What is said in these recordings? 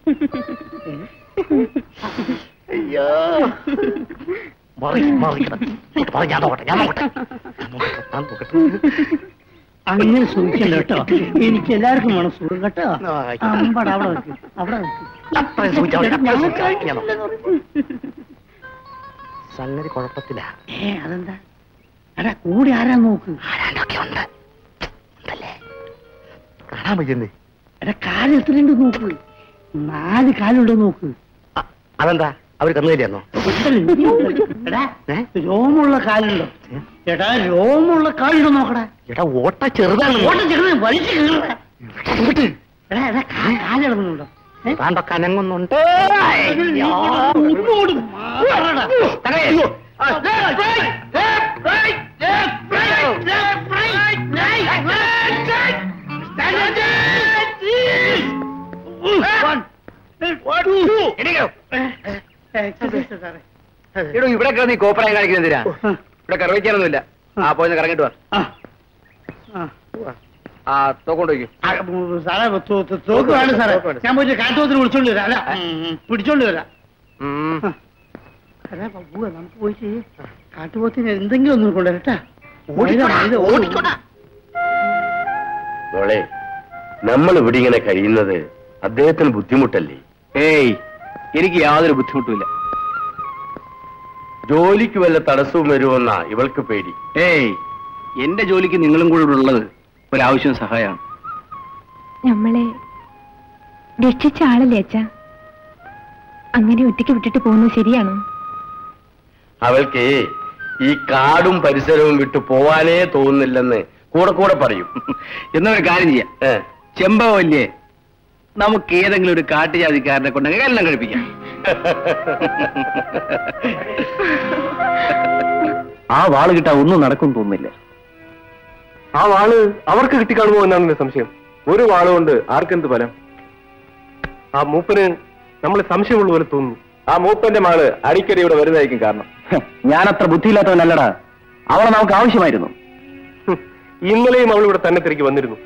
അയ്യോ മറി മറിക്കണം ഇങ്ങോട്ട് മറി, ഞാൻ നോക്കട്ടെ ഞാൻ നോക്കട്ടെ ഞാൻ നോക്കട്ടെ ഞാൻ നോക്കട്ടെ അങ്ങനെ സൂക്ഷിക്കണ്ട കേട്ടോ എനിക്ക് എല്ലാവർക്കും വേണം സുഖം കേട്ടോ ആ, ആയിക്കോട്ടെ. അമ്പട അവിടെ വെക്ക് അവിടെ വെക്ക് അത്രയും സൂക്ഷിച്ചാൽ മതി, അത്രയും സൂക്ഷിച്ചാൽ മതി. ഞാൻ ഞങ്ങൾക്കായിട്ടില്ലെന്ന് നോക്കാം. പറഞ്ഞു. സംഗതി കുഴപ്പത്തില്ല ഏ അതെന്താ എടാ കൂടി ആരാ നോക്ക് ആരാണ്ടൊക്കെ ഉണ്ട് ഉണ്ടല്ലേ കാണാൻ പറ്റുന്നേ എടാ കാല് എത്രയുണ്ട് നോക്ക് നാല് കാലുണ്ട് നോക്ക് അതെന്താ അവർ കന്നുകലിയാന്നോ എടാ ഏ? രോമുള്ള കാലുണ്ടോ എടാ രോമുള്ള കാലുണ്ടോ നോക്കടാ എടാ ഓട്ട ചെറുതാണ് ഓട്ടം ചെറുത് വലിച്ചു കീറടാ ഇങ്ങോട്ട്. എടാ എടാ കാ- കാലിളകുന്നുണ്ടോ ഏ? താണ്ടൊക്കെ അനങ്ങുന്നുണ്ട് ഇങ്ങോട്ട് മാറടാ. അയ്യോ. എക്സസൈസ് സാറേ. എടോ ഇവിടെ കിടന്ന് ഈ കോപ്പറായി കാണിക്കുന്ന എന്തിനാ ഇവിടെ കറവിക്കാനൊന്നുമില്ല ആ പോയി കറങ്ങിട്ട് വാ ആ. ആ. ആ തോക്കൊണ്ട് വയ്ക്കും ആ, ഉം, സാറേ തോ- തോ- തോക്ക് വേണ്ട സാറേ ഞാൻ പോയിട്ട് കാട്ടുപോത്തിന് വിളിച്ചോണ്ട് വരാം അല്ല ഉം, പിടിച്ചോണ്ട് വരാം അല്ല ബബ്ബു നമുക്ക് പോയിട്ട് കാട്ടുപോത്തിന് എന്തെങ്കിലും ഒന്നും കൊണ്ടുവരട്ടാ ഓടിക്കോടാ. മോളെ നമ്മൾ ഇവിടെ ഇങ്ങനെ കഴിയുന്നത് അദ്ദേഹത്തിന് ബുദ്ധിമുട്ടല്ലേ ഏയ് എനിക്ക് യാതൊരു ബുദ്ധിമുട്ടുമില്ല ജോലിക്ക് വല്ല തടസ്സവും വരുമെന്നാ ഇവൾക്ക് പേടി ഏയ് എന്റെ ജോലിക്ക് നിങ്ങളും കൂടെ ഇവിടെ ഉള്ളത് ഒരാവശ്യവും സഹായമാണ് നമ്മളെ രക്ഷിച്ച ആളല്ലേ അച്ഛ അങ്ങനെ ഒറ്റയ്ക്ക് വിട്ടിട്ട് പോകുന്നത് ശരിയാണോ അവൾക്ക് ഈ കാടും പരിസരവും വിട്ടു പോവാനേ തോന്നുന്നില്ലെന്ന് കൂടെ കൂടെ പറയും എന്നൊരു കാര്യം ചെയ്യാം ഏ, ചെമ്പവല്ലേ നമുക്ക് ഏതെങ്കിലും ഒരു കാട്ടുജാതിക്കാരനെ കൊണ്ട് എല്ലാം കഴിപ്പിക്കാം ആ വാള് കിട്ടാൻ ഒന്നും നടക്കും തോന്നുന്നില്ല ആ വാള് അവർക്ക് കിട്ടിക്കാണുമോ എന്നാണ് എന്റെ സംശയം ഒരു വാള് കൊണ്ട് ആർക്കെന്ത് ഫലം ആ മൂപ്പന് നമ്മൾ സംശയമുള്ള പോലെ തോന്നുന്നു ആ മൂപ്പന്റെ മാള് അടിക്കടി ഇവിടെ വരുന്നതായിരിക്കും കാരണം ഞാനത്ര ബുദ്ധിയില്ലാത്തവനല്ലടാ അവളെ നമുക്ക് ആവശ്യമായിരുന്നു ഹും, ഇന്നലെയും അവൾ ഇവിടെ തന്നെ തിരികെ വന്നിരുന്നു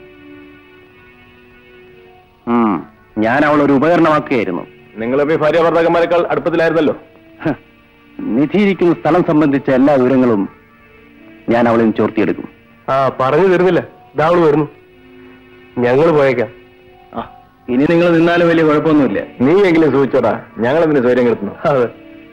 ഞാൻ അവളൊരു ഉപകരണമാക്കുകയായിരുന്നു നിങ്ങളെ ഭാര്യ ഭർത്താക്കന്മാരെക്കാൾ അടുപ്പത്തിലായിരുന്നല്ലോ ഹ, നിധിയിരിക്കുന്ന സ്ഥലം സംബന്ധിച്ച എല്ലാ വിവരങ്ങളും ഞാൻ അവളിൽ നിന്ന് ചോർത്തിയെടുക്കും ആ പറഞ്ഞു തരുന്നില്ല ഇതാ അവള് വരുന്നു ഞങ്ങൾ പോയേക്കാം ആ, ഇനി നിങ്ങൾ നിന്നാലും വലിയ കുഴപ്പമൊന്നുമില്ല നീ എങ്കിലും സൂചിച്ചോടാ ഞങ്ങൾ എന്തിനു സ്വയം കിടത്തുന്നു അതെ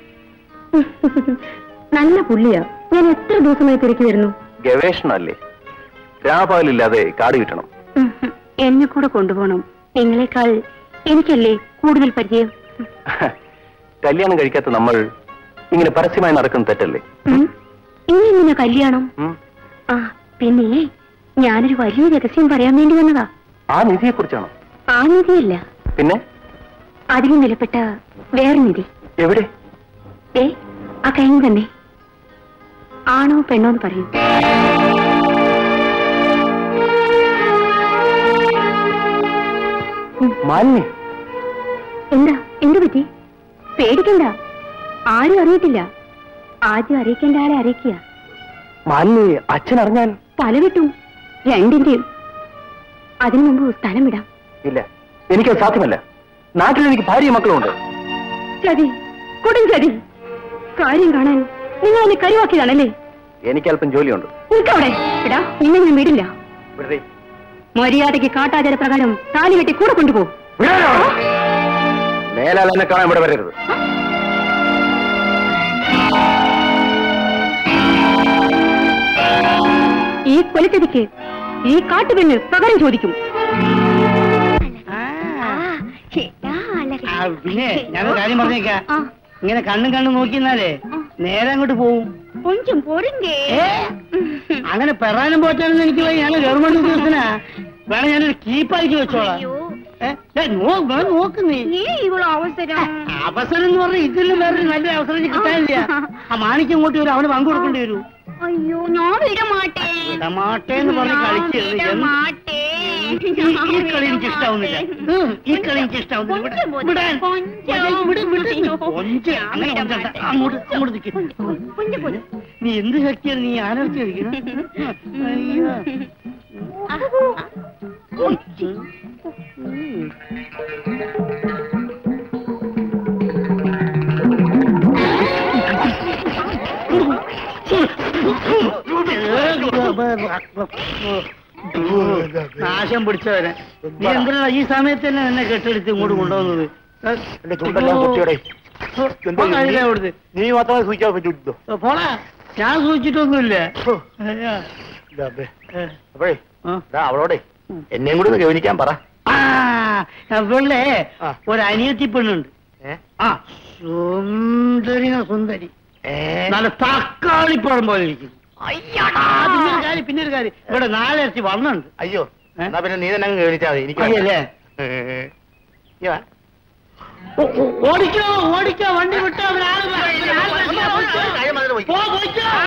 നല്ല പുള്ളിയാ ഞാൻ എത്ര ദിവസമായി തിരക്കി വരുന്നു ഗവേഷണമല്ലേ രാപാലില്ലാതെ കാട് കിട്ടണം എന്നെ കൂടെ കൊണ്ടുപോകണം നിങ്ങളെക്കാൾ എനിക്കല്ലേ കൂടുതൽ പരിചയം കല്യാണം കഴിക്കാത്ത നമ്മൾ ഇങ്ങനെ പരസ്യമായി നടക്കുന്ന തെറ്റല്ലേ ഉം? ഇനി എന്തിനാ കല്യാണം ഉം? ആ പിന്നെ ഞാനൊരു വലിയ രഹസ്യം പറയാൻ വേണ്ടി വന്നതാ ആ നിധിയെ കുറിച്ചാണോ ആ നിധിയല്ല പിന്നെ അതിലും വിലപ്പെട്ട വേറെ നിധി എവിടെ ഏ ആ കഴിഞ്ഞു തന്നെ ആണോ പെണ്ണോ എന്ന് പറയൂ മാലിന്യ എന്താ എന്തു പറ്റി പേടിക്കണ്ട ആരും അറിയത്തില്ല ആദ്യം അറിയിക്കേണ്ട ആളെ അറിയിക്കുക മാലിന്യ അച്ഛൻ അറിഞ്ഞാൽ തല വിട്ടും രണ്ടിന്റെയും അതിനു മുമ്പ് സ്ഥലം വിടാം ഇല്ല എനിക്കത് സാധ്യമല്ല നാട്ടിൽ എനിക്ക് ഭാര്യ മക്കളുണ്ട് ചതി കൊടും ചതി കാര്യം കാണാൻ നിങ്ങൾ എന്നെ കരുവാക്കിയതാണല്ലേ എനിക്ക് അല്പം ജോലിയുണ്ട് നിൽക്കവിടെ എടാ നിന്നെ ഞാൻ വിടില്ല വെറുതെ മര്യാദയ്ക്ക് കാട്ടാചാര പ്രകാരം താലി കെട്ടി കൂടെ കൊണ്ടുപോകും മേലാൽ എന്നെ കാണാൻ ഇവിടെ വരരുത് ഈ കൊലച്ചതിക്ക് ഈ കാട്ടുപെണ്ണ് പകരം ചോദിക്കും ആ, പിന്നെ ഞാനൊരു കാര്യം പറഞ്ഞേക്കാം ഇങ്ങനെ കണ്ണും കണ്ണും നോക്കിന്നാലേ നേരെ അങ്ങോട്ട് പോവും കൊഞ്ചം പൊറുങ്കേ ഏ? അങ്ങനെ പെറാനും പോറ്റാനൊന്നും എനിക്ക് വയ്യ. ഞാൻ ഗവൺമെന്റ് ഉദ്യോഗസ്ഥനാ വേണം ഞാനൊരു കീപ്പാക്കി വെച്ചോളാം ഏ? ഏ, നോ- വേണം നോക്ക് നീ അവസരം അവസരം എന്ന് പറഞ്ഞാൽ ഇതിലും വേറൊരു നല്ല അവസരം എനിക്ക് കിട്ടാനില്ല ആ മാണിക്ക് ഇങ്ങോട്ട് വരും അവന് പങ്കു കൊടുക്കേണ്ടി വരൂ അയ്യോ ഞാൻ വിടമാട്ടേ ഇടമാട്ടേന്ന് പറഞ്ഞ് കളിക്കരുത് എന്ത് ഈ- ഈ കളി എനിക്ക് ഇഷ്ടാവുന്നില്ല ഉം, ഈ കളി എനിക്ക് ഇഷ്ടാവുന്നില്ല വിടാൻ- വിടാൻ. വിട്, വിട്, വിട്. കൊഞ്ച്, അങ്ങനെ കൊഞ്ചണ്ട. അങ്ങോട്ട് അങ്ങോട്ട് നിൽക്ക് നീ എന്ത് ശക്തിയാണ് നീ ആലോചിച്ച് കളിക്കണം അയ്യോ നാശം പിടിച്ചവരെ നീ എന്തിനാ ഈ സമയത്ത് തന്നെ എന്നെ കെട്ടെടുത്ത് ഇങ്ങോട്ട് കൊണ്ടുവന്നത് എന്റെ ചുണ്ടെല്ലാം കുത്തിയോടെ പോ കഴിയില്ല അവിടുന്ന് നീ മാത്രമേ സൂചിക്കാൻ പറ്റൂ പോടാ ഞാൻ സൂചിച്ചിട്ടൊന്നുമില്ല അയ്യാ. ഏ. അപ്പോഴേ ആ. ദാ അവളോടെ എന്നെയും കൂടി ഒന്ന് ഗവനിക്കാൻ പറ ആ അവളെ ആ. ഒരു അനിയത്തി പെണ്ണുണ്ട് ഏ? ആ സുന്ദരി സുന്ദരി ഏ? നല്ല തക്കാളിപ്പഴം പോലെ ഇരിക്കും അയ്യടാ. ആ, പിന്നെ ഒരു കാര്യം പിന്നെ ഒരു കാര്യം ഇവിടെ നാലിരത്തി വണ്ണുണ്ട് അയ്യോ ഏ? എന്നാ പിന്നെ നീ തന്നെ അങ്ങ് ഗവനിച്ചാ മതി എനിക്ക് അയ്യല്ലേ ഏ. ഇയ്യ് വാ. ഓ- ഓ- ഓടിക്കോ ഓടിക്കോ വണ്ടി വിട്ടോ അവരാള് വ- അവരാള് വ- കാര്യം പറഞ്ഞിട്ട് പോയിക്കോ. പോ, പോയിക്കോ